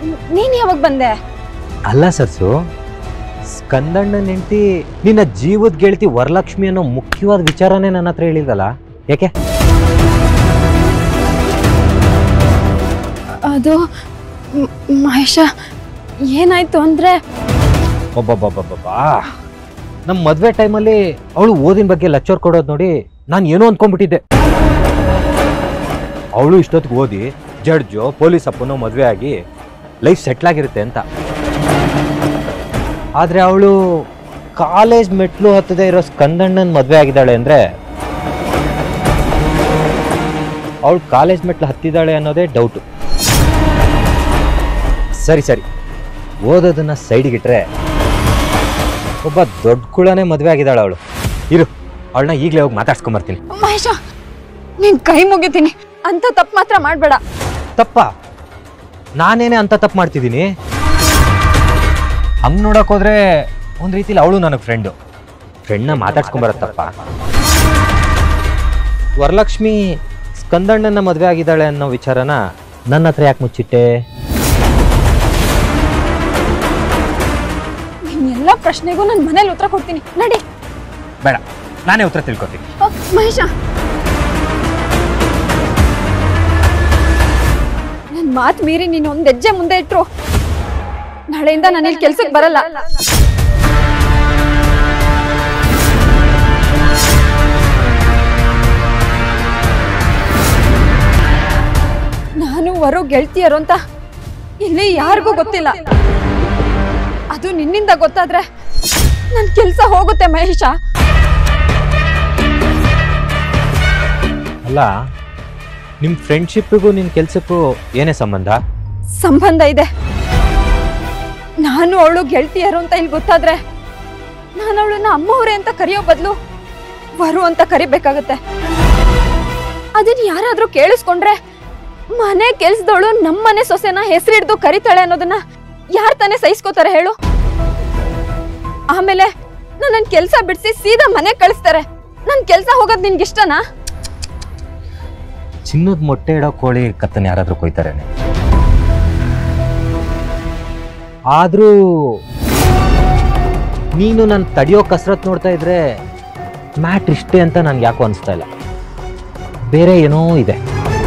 ನೀನ್ ಯಾವಾಗ ಬಂದೆ ಅಲ್ಲ ಸರ್ಸು ಸ್ಕಂದಣ್ಣನ ಹೆಂಡತಿ ನಿನ್ನ ಜೀವದ ಗೆಳತಿ ವರಲಕ್ಷ್ಮಿ ಅನ್ನೋ ಮುಖ್ಯವಾದ ವಿಚಾರನೇ ನನ್ನ ಹತ್ರ ಹೇಳಿದಲ್ಲ ಯಾಕೆ ಅದು ಮ್- ಮಹೇಶ ಏನಾಯ್ತು ಅಂದ್ರೆ ಒಬ್ಬೊಬ್ಬೊಬ್ಬೊಬ್ಬಾ ನಮ್ಮ ಮದುವೆ ಟೈಮಲ್ಲಿ ಅವಳು ಓದಿನ ಬಗ್ಗೆ ಲೆಕ್ಚರ್ ಕೊಡೋದು ನೋಡಿ ನಾನು ಏನೋ ಅಂದ್ಕೊಂಡ್ಬಿಟ್ಟಿದ್ದೆ ಅವಳು ಇಷ್ಟೊತ್ತಿಗೆ ಓದಿ ಜಡ್ಜು ಪೊಲೀಸ್ ಅಪ್ಪನೋ ಮದುವೆ ಆಗಿ ಲೈಫ್ ಸೆಟ್ಲ್ ಆಗಿರುತ್ತೆ ಅಂತ ಆದರೆ ಅವಳು ಕಾಲೇಜ್ ಮೆಟ್ಲು ಹತ್ತದೇ ಇರೋ ಸ್ಕಂದಣ್ಣನ ಮದುವೆ ಆಗಿದ್ದಾಳೆ ಅಂದರೆ ಅವಳು ಕಾಲೇಜ್ ಮೆಟ್ಲು ಹತ್ತಿದ್ದಾಳೆ ಅನ್ನೋದೇ ಡೌಟು ಸರಿ ಸರಿ ಓದೋದನ್ನ ಸೈಡ್ಗಿಟ್ರೆ ಒಬ್ಬ ದೊಡ್ಡ ಕುಳನೇ ಮದುವೆ ಆಗಿದ್ದಾಳೆ ಅವಳು ಇರು ಅವಳನ್ನ ಈಗಲೇ ಹೋಗಿ ಮಾತಾಡ್ಸ್ಕೊಂಬರ್ತೀನಿ ಮಹೇಶ ನಿನ್ ಕೈ ಮುಗಿತೀನಿ ಅಂತ ತಪ್ಪು ಮಾತ್ರ ಮಾಡ್ಬೇಡ ತಪ್ಪ ನಾನೇನೇ ಅಂತ ತಪ್ಪು ಮಾಡ್ತಿದ್ದೀನಿ ಹಂಗೆ ನೋಡಕ್ ಹೋದ್ರೆ ಒಂದು ರೀತಿಲಿ ಅವಳು ನನಗೆ ಫ್ರೆಂಡು ಫ್ರೆಂಡ್ನ ಮಾತಾಡ್ಸ್ಕೊಂಬರತ್ತಪ್ಪ ವರಲಕ್ಷ್ಮಿ ಸ್ಕಂದಣ್ಣನ ಮದುವೆ ಆಗಿದ್ದಾಳೆ ಅನ್ನೋ ವಿಚಾರನ ನನ್ನ ಹತ್ರ ಯಾಕೆ ಮುಚ್ಚಿಟ್ಟೆ ನಿನ್ ಎಲ್ಲ ಪ್ರಶ್ನೆಗೂ ನಾನು ಮನೇಲಿ ಉತ್ತರ ಕೊಡ್ತೀನಿ ನಡಿ ಬೇಡ ನಾನೇ ಉತ್ತರ ತಿಳ್ಕೊತೀನಿ ಓ, ಮಹೇಶ ನನ್ ಮಾತ್ ಮೀರಿ ನೀನು ಒಂದ್ ಹೆಜ್ಜೆ ಮುಂದೆ ಇಟ್ರು ನಾಳೆಯಿಂದ ನಾನು ಇಲ್ಲಿ ಕೆಲ್ಸಕ್ಕೆ ಬರಲ್ಲ ನಾನು ವರೋ ಗೆಳ್ತಿಯರು ಅಂತ ಇಲ್ಲಿ ಯಾರಿಗೂ ಗೊತ್ತಿಲ್ಲ ಅದು ನಿನ್ನಿಂದ ಗೊತ್ತಾದ್ರೆ ನನ್ ಕೆಲ್ಸ ಹೋಗುತ್ತೆ ಮಹೇಶ ಅಲ್ಲ ನಿಮ್ಮ ಫ್ರೆಂಡ್ಶಿಪ್ಪಿಗೂ ನಿನ್ನ ಕೆಲಸಕ್ಕೂ ಏನೇ ಸಂಬಂಧ ಸಂಬಂಧ ಇದೆ ನಾನು ಅವಳು ಗೆಳತಿಯರು ಅಂತ ಇಲ್ಲಿ ಗೊತ್ತಾದ್ರೆ ನಾನು ಅವಳನ್ನ ಅಮ್ಮವ್ರೆ ಅಂತ ಕರೆಯೋ ಬದಲು ವರು ಅಂತ ಕರಿಬೇಕಾಗತ್ತೆ ಅದನ್ನ ಯಾರಾದ್ರೂ ಕೇಳಿಸ್ಕೊಂಡ್ರೆ ಮನೆ ಕೆಲ್ಸದವಳು ನಮ್ಮನೆ ಸೊಸೆನ ಹೆಸರಿಡ್ದು ಕರಿತಾಳೆ ಅನ್ನೋದನ್ನ ಯಾರ್ ತಾನೇ ಸಹಿಸ್ಕೋತಾರೆ ಹೇಳು ಆಮೇಲೆ ನನ್ನ ಕೆಲ್ಸ ಬಿಡಿಸಿ ಸೀದಾ ಮನೆ ಕಳಿಸ್ತಾರೆ ನನ್ ಕೆಲ್ಸ ಹೋಗೋದ್ ನಿನ್ಗಿಷ್ಟನಾ ಚಿನ್ನದ ಮೊಟ್ಟೆ ಇಡೋ ಕೋಳಿ ಕತ್ತನ್ನು ಯಾರಾದರೂ ಕೊಯ್ತಾರೇನೆ ಆದರೂ ನೀನು ನನ್ನ ತಡೆಯೋ ಕಸರತ್ ನೋಡ್ತಾ ಇದ್ರೆ ಮ್ಯಾಟ್ ಇಷ್ಟೇ ಅಂತ ನನ್ಗೆ ಯಾಕೋ ಅನಿಸ್ತಾ ಇಲ್ಲ ಬೇರೆ ಏನೋ ಇದೆ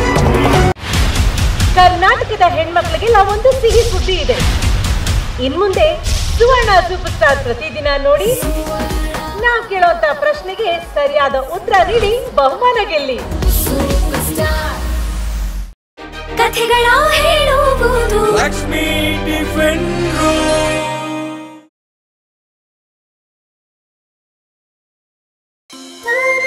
ಕರ್ನಾಟಕದ ಹೆಣ್ಮಕ್ಳಿಗೆ ನಾವೊಂದು ಸಿಹಿ ಸುದ್ದಿ ಇದೆ ಇನ್ಮುಂದೆ ಸುವರ್ಣ ಸೂಪರ್ ಸ್ಟಾರ್ ಪ್ರತಿದಿನ ನೋಡಿ ನಾವ್ ಕೇಳೋಂತ ಪ್ರಶ್ನೆಗೆ ಸರಿಯಾದ ಉತ್ತರ ನೀಡಿ ಬಹುಮಾನ ಗೆಲ್ಲಿ ಕಥೆಗಳ ಹೇಳುವುದು ಲಕ್ಷ್ಮೀ ಟಿಫಿನ್ ರೂಮ್